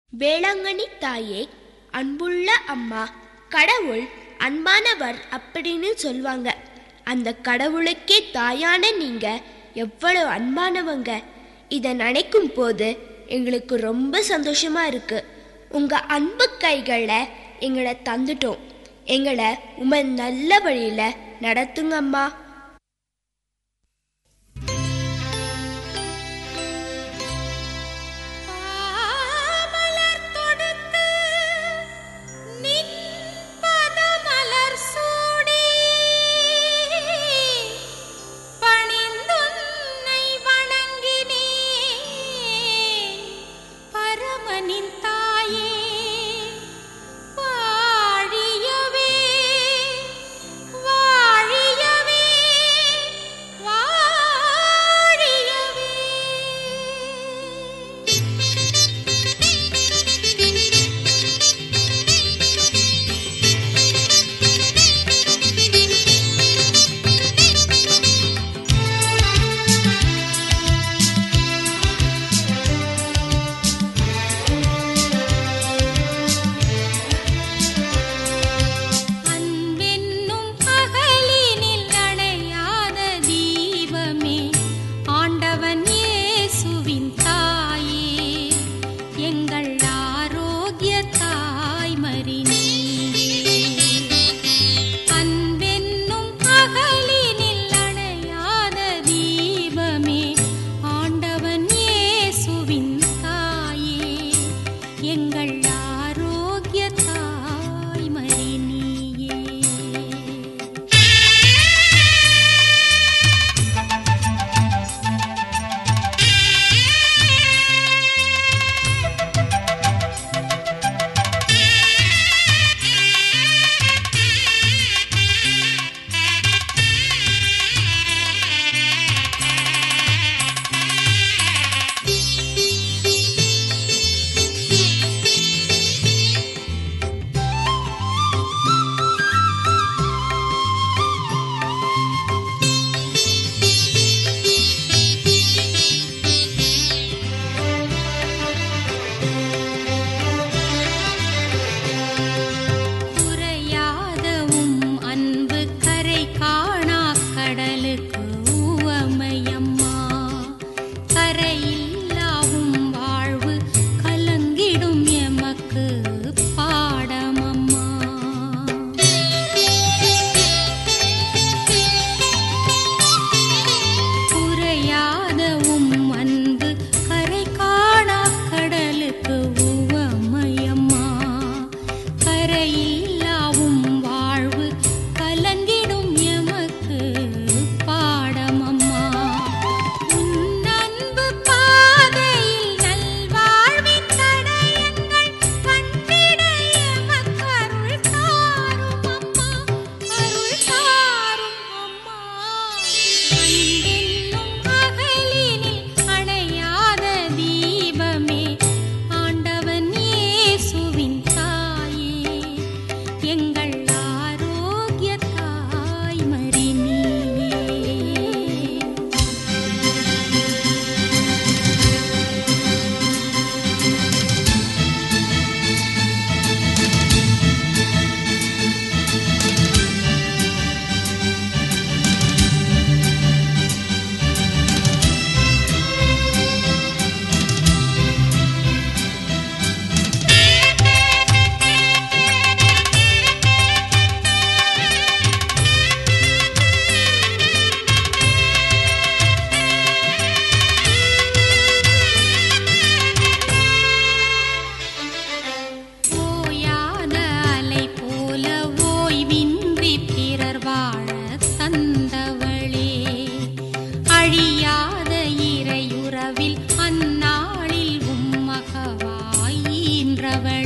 வேளாங்கண்ணி தாயே அன்புள்ள அம்மா கடவுள் அன்பானவர் அப்படின்னு சொல்வாங்க அந்த கடவுளுக்கே தாயான நீங்க எவ்வளவு அன்பானவங்க இதை நினைக்கும் போது எங்களுக்கு ரொம்ப சந்தோஷமா இருக்கு உங்க அன்பு கைகளை எங்களை தந்துட்டோம் எங்களை உம நல்ல வழியில நடத்துங்க அம்மா பாமலர் தொடுத்து நின் பதமலர் சூடி பணிந்துன்னை வணங்கினேன் பரமனின் தாயே வாழியவே வாழியவே வாழியவே அன்பென்னும் அகலினில் அணையாத தீபமே ஆண்டவன் இயேசுவின் தாயே எங்கள் ஆரோக்கிய தாய்மறி நீயே அன்பென்னும் அகலினில் அணையாத தீபமே ஆண்டவன் இயேசுவின் தாயே எங்கள் ஆரோக்கிய தாய்மறி நீயே குறையாதவும் அன்பு கரை காணா கடலுக்கு உவமையம்மா கரையில்லாவும் வாழ்வு கலங்கிடும் எமக்கு பாடமம்மா குறையாதவும் அன்பு கரை காணா கடலுக்கு உவமையம்மா கரையில்லாவும் வாழ்வு கலங்கிடும் எமக்கு பாடமம்மா உன் அன்பு பாதையில் நல்வாழ்வின் தடயங்கள் கண்டிட எமக்கு அருள் தாரும் அம்மா அருள் தாரும் அம்மா அன்பென்னும் அகலினில் அணையாத தீபமே ஆண்டவன் இயேசுவின் தாயே எங்கள் ஆரோக்கிய தாய்மறி நீயே ஓயாத அலை போல ஓய்வின்றி பிறர் வாழ தந்தவளே அழியாத இறையுறவில் அந்நாளில் உம்மகவாயின்றவளே